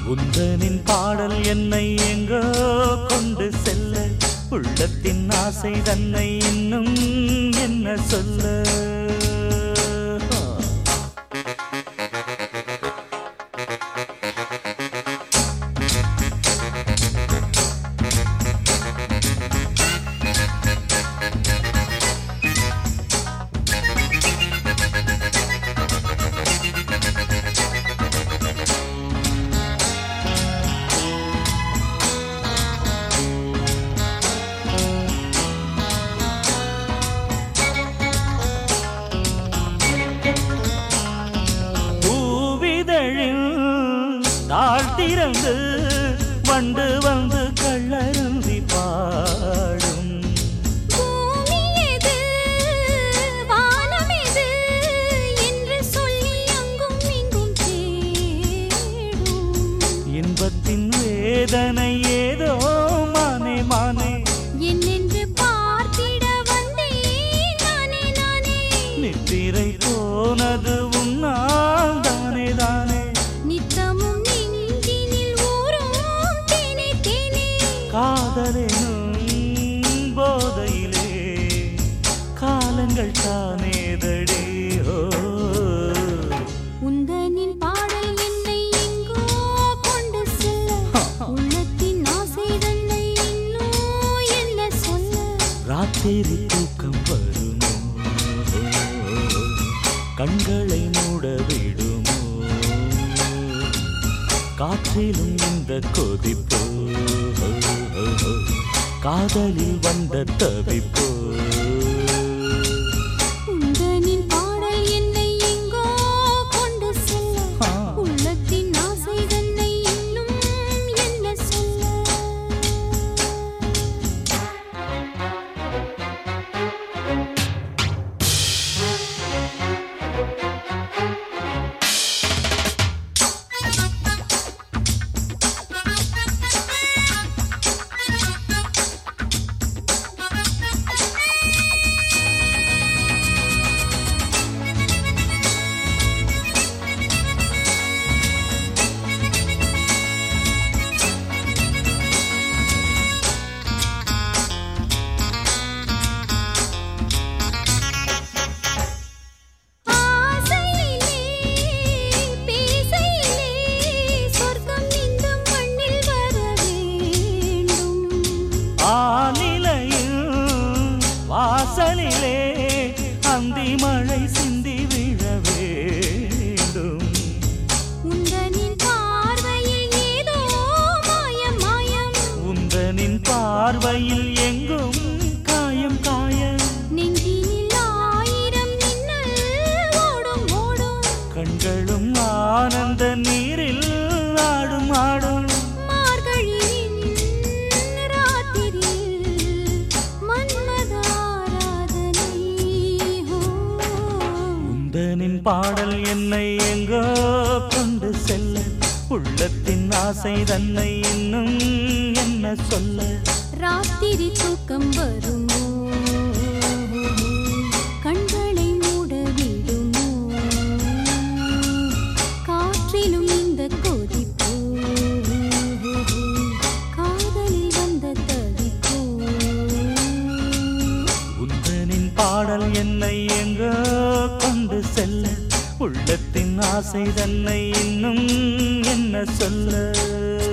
உந்தனின் பாடல் என்னை எங்கோ கொண்டு செல்ல உள்ளத்தின் ஆசை தன்னை இன்னும் என்ன சொல்ல பூவிதழில் தாழ்த்திறந்து வண்டு வந்து கள்ளருந்தி பாடும் பூமி எது வானம் எது என்று சொல்லி அங்கும் இங்கும் தேடும் இன்பத்தின் வேதனை ஏதோ மானே மானே என்னென்று பார்த்திட வந்தேன் நானே நானே நித்திரை போனது உன்னால் தானே தானே நித்தமும் நெஞ்சினில் ஊறும் தேனே தேனே காதலெனும் போதையிலே காலங்கள் தானேதடி ஓ உந்தனின் பாடல் என்னை எங்கோ கொண்டு செல்ல உள்ளத்தின் ஆசை தன்னை இன்னும் என்ன சொல்ல ராத்திரி தூக்கம் வருமோ கண்களை மூட விடுமோ காற்றிலும் இந்த கொதிப்போ காதலில் வந்த தவிப்போ உந்தனின் பாடல் என்னை எங்கோ கொண்டு செல்ல ஆ. உள்ளத்தின் ஆசை தன்னை இன்னும் என்ன சொல்ல ஆசையிலே பேசையிலே சொர்க்கம் இந்த மண்ணில் வர வேண்டும் ஆனிலையில் வாசலிலே அந்தி மழை சிந்தி விழ வேண்டும் உந்தனின் பார்வையில் ஏதோ மாயம் மாயம் உந்தனின் பார்வையில் எங்கும் காயம் காயம் நெஞ்சினில் ஆயிரம் மின்னல் ஓடும் ஓடும் கண்களும் ஆனந்த நீரில் ஆடும் ஆடும் மார்கழியின் ராத்திரியில் மன்மதாராதனை ஹோ. உந்தனின் பாடல் என்னை எங்கோ கொண்டு செல்ல உள்ளத்தின் ஆசை தன்னை இன்னும் என்ன சொல்ல ராத்திரி தூக்கம் வருமோ கண்களை மூட விடுமோ காற்றிலும் இந்த கொதிப்போ காதலில் வந்த தவிப்போ உந்தனின் பாடல் என்னை எங்கோ கொண்டு செல்ல உள்ளத்தின் ஆசை தன்னை இன்னும் என்ன சொல்ல